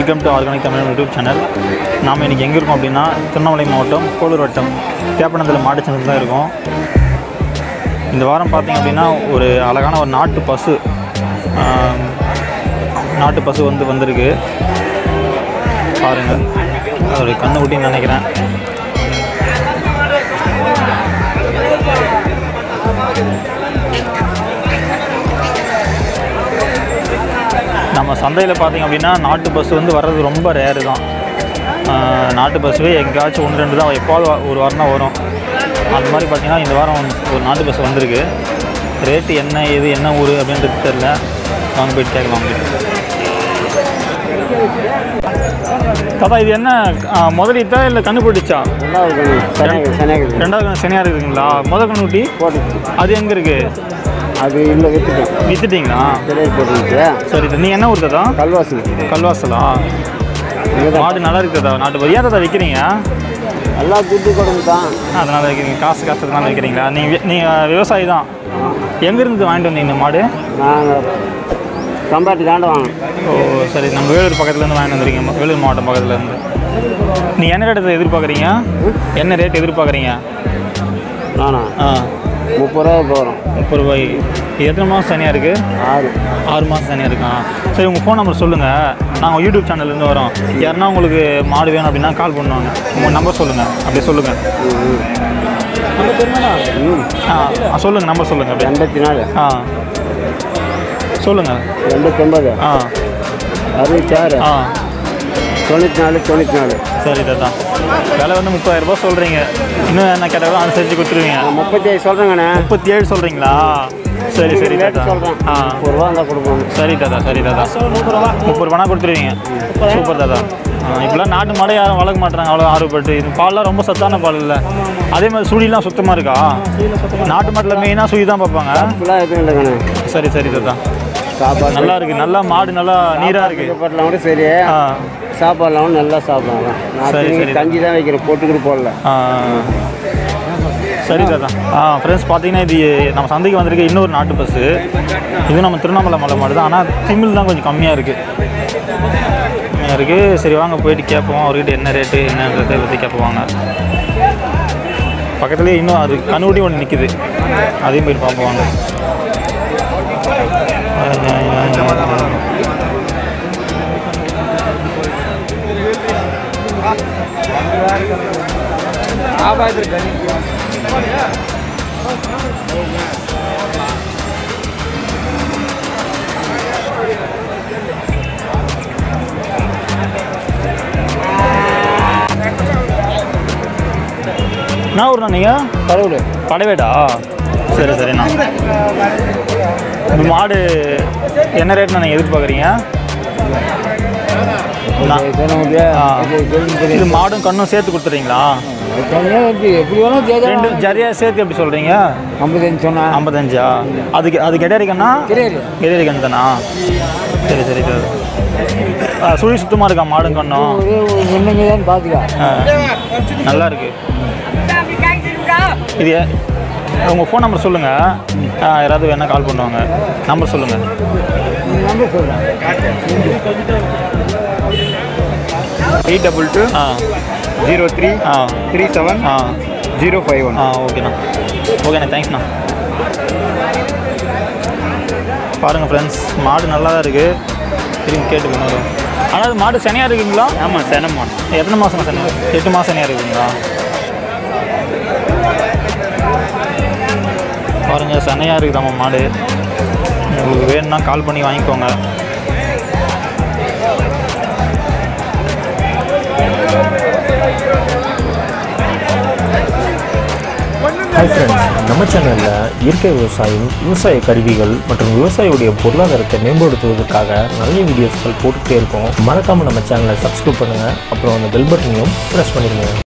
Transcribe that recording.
Welcome to organic Tamil YouTube channel நாம் இன்றைக்கி எங்கே இருக்கோம் அப்படின்னா திருவண்ணாமலை மாவட்டம் கோளூர் வட்டம் கேப்பனத்தில் மாட்டுச்சந்தை தான் இருக்கோம் இந்த வாரம் பார்த்தீங்க அப்படின்னா ஒரு அழகான ஒரு நாட்டு பசு ஆம், நாட்டு பசு வந்து வந்திருக்கு பாருங்கள் அதோடைய கண்ணு குட்டின்னு நினைக்கிறேன் நம்ம சந்தையில் பார்த்தீங்க அப்படின்னா நாட்டு பஸ் வந்து வர்றது ரொம்ப ரேரு தான் ஆஹ் நாட்டு பஸ்ஸுவே எங்கேயாச்சும் ஒன்று ரெண்டு தான் எப்போது ஒரு வாரம் தான் வரும் அந்த மாதிரி பார்த்தீங்கன்னா இந்த வாரம் ஒரு நாட்டு பஸ் வந்திருக்கு ரேட்டு என்ன எது என்ன ஊர் அப்படின்றது தெரில வாங்க போயிட்டு கேட்கலாம் அவங்க தாத்தா இது என்ன ஆஹ் முதலீட்டா இல்லை கண்ணு போட்டுச்சா ரெண்டாவது கண்ணு சனியாக சனியாக ரெண்டாவது கண்ணு சனியாக இருக்குதுங்களா முதல் கண்ணு ஊட்டி போட்டுச்சு அது எங்கே இருக்குது அது இல்லை வித்துட்டேன் வித்துட்டீங்களா கிடையாது போட்டுருந்துச்சு சரி நீ என்ன ஊர் தாத்தா கல்வாசி கல்வாசலா இங்கே தான் மாடு நல்லா இருக்குதா நாட்டு மாடு ஏன் தாத்தா விற்கிறீங்க எல்லாம் துட்டு கொடுங்க தான் அதனால் வைக்கிறீங்க காசு கஷ்டத்தினால வைக்கிறீங்களா நீங்கள் நீங்கள் விவசாயி தான் எங்கேருந்து வாங்கிட்டு வந்தீங்க இந்த மாடு நாங்கள் கம்பாட்டி தாண்ட வாங்க ஓ சரி நம்ம வேலூர் பக்கத்துலேருந்து வாங்கிட்டு வந்துருக்கீங்க வேலூர் மாவட்டம் பக்கத்துலேருந்து நீங்கள் என்ன ரேட்டு எதிர்பார்க்குறீங்க என்ன ரேட் எதிர்பார்க்குறீங்க நானா ஆ முப்பது ரூபா போகிறோம் முப்பது ரூபாய் இது எத்தனை மாதம் தனியாக இருக்குது ஆறு ஆறு மாதம் தனியாக இருக்கா சரி உங்கள் ஃபோன் நம்பர் சொல்லுங்கள் நாங்கள் யூடியூப் சேனல்லேருந்து வரோம் யாருன்னா உங்களுக்கு மாடு வேணும் அப்படின்னா கால் பண்ணுவாங்க உங்கள் நம்பர் சொல்லுங்கள் அப்படியே சொல்லுங்கள் ம், ம். ம் ஆ சொல்லுங்கள் நம்பர் சொல்லுங்கள் அப்படியே எண்பத்தி நாலு ஆ சொல்லுங்கள் எண்பத்தி ஒன்பது ஆ அறுபத்தி ஆறு ஆ தொண்ணூற்றி நாலு தொண்ணூற்றி நாலு சரி தாத்தா விலை வந்து முப்பதாயிரம் ரூபாய் சொல்கிறீங்க இன்னும் என்ன கேட்டாலும் அனுசரித்து கொடுத்துருவீங்க நான் முப்பத்தி ஐదు சொல்கிறேங்கண்ணே முப்பத்தி ஏழு சொல்கிறீங்களா சரி சரி ரேட்டு தாத்தா சொல்கிறேன் ஆ முப்பது ரூபா இருந்தால் கொடுப்போம் சரி தாத்தா சரி தாத்தா முப்பது ரூபானா கொடுத்துருவீங்க சூப்பர் தாத்தா ஆ, இப்பெல்லாம் நாட்டு மாடை யாரும் வளர்க்க மாட்டாங்க அவ்வளோ ஆர்வப்பட்டு இது பால்லாம் ரொம்ப சத்தான பால் இல்லை அதே மாதிரி சுழிலாம் சுத்தமாக இருக்கா நாட்டு மாட்டில் மெயினாக சுழி தான் பார்ப்பாங்க இப்பெல்லாம் எதுவும் இல்லைங்கண்ணே சரி சரி தாத்தா சாப்பாடு நல்லா இருக்கு நல்லா மாடு நல்லா நீராக இருக்கு சாப்பாடுலாம் கூட சரி ஆ சாப்பாடுலாம் கூட நல்லா சாப்பிடலாம் நான் சரி, திரும்பி சரி. கஞ்சி தான் வைக்கிறேன் போட்டுக்கிட்டு போடல ஆ. சரி தாத்தா ஆ ஃப்ரெண்ட்ஸ் பார்த்தீங்கன்னா இது நம்ம சந்தைக்கு வந்திருக்க இன்னொரு நாட்டு பஸ்ஸு இது நம்ம திருவண்ணாமலை மலை மாடு தான் ஆனால் திமிழ் தான் கொஞ்சம் கம்மியாக இருக்குது கம்மியாக இருக்குது சரி வாங்க போயிட்டு கேட்போம் அவர்கிட்ட என்ன ரேட்டு என்னன்றதை பற்றி கேட்போம் வாங்க பக்கத்துலேயே இன்னும் அது கண்ணுடி ஒன்று நிற்குது அதையும் போயிட்டு பார்ப்போம் வாங்க என்ன ஊர்ண்ணா நீங்கள் கடவுள் படைவேடா சரி சரிண்ணா இந்த மாடு என்ன ரேட்ண்ணா நீங்கள் எதிர்பார்க்குறீங்க நான்- ஆ. இது மாடும் கண்ணும் சேர்த்து கொடுத்துறீங்களா எப்படி வேணும் ரெண்டு ஜரியா சேர்த்து எப்படி சொல்கிறீங்க ஐம்பத்தஞ்சு சொன்னா ஐம்பத்தஞ்சா அதுக்கு அது கெடேரி கண்ணா கிடையாது கெடேரி கண் தானா சரி சரி சரி ஆ, சுழி சுத்தமாக இருக்கா மாடும் கண்ணும் ஒரே ஒரு ஒன்றுங்க தான் பார்த்துக்கா ஆ, நல்லா இருக்கு இது உங்கள் ஃபோன் நம்பர் சொல்லுங்கள் யாராவது வேணால் கால் பண்ணுவாங்க நம்பர் சொல்லுங்கள் நம்பர் சொல்கிறேன் eight double two uh zero three uh three seven uh zero five one uh ஓகேண்ணா ஓகேண்ணா தேங்க்ஸ்ண்ணா பாருங்கள் ஃப்ரெண்ட்ஸ் மாடு நல்லா தான் இருக்குது திரும்பி கேட்டு பண்ணுவோம் ஆனால் அது மாடு சனியாக இருக்குங்களா ஆமாம் செனம்மா எத்தனை மாதம் சனி எட்டு மாதம் சனியாக இருக்குங்களா பாருங்கள் சனையாக இருக்குது நம்ம மாடு உங்களுக்கு வேணும்னா கால் பண்ணி வாங்கிக்கோங்க ஹாய் ஃப்ரெண்ட்ஸ் நம்ம சேனலில் இயற்கை விவசாயம் விவசாய கருவிகள் மற்றும் விவசாயியுடைய பொருளாதாரத்தை மேம்படுத்துவதற்காக நிறைய வீடியோஸ்கள் போட்டுகிட்டே இருக்கோம் மறக்காமல் நம்ம சேனலை சப்ஸ்கிரைப் பண்ணுங்கள் அப்புறம் அந்த பெல் பட்டனையும் ப்ரெஸ் பண்ணிடுங்க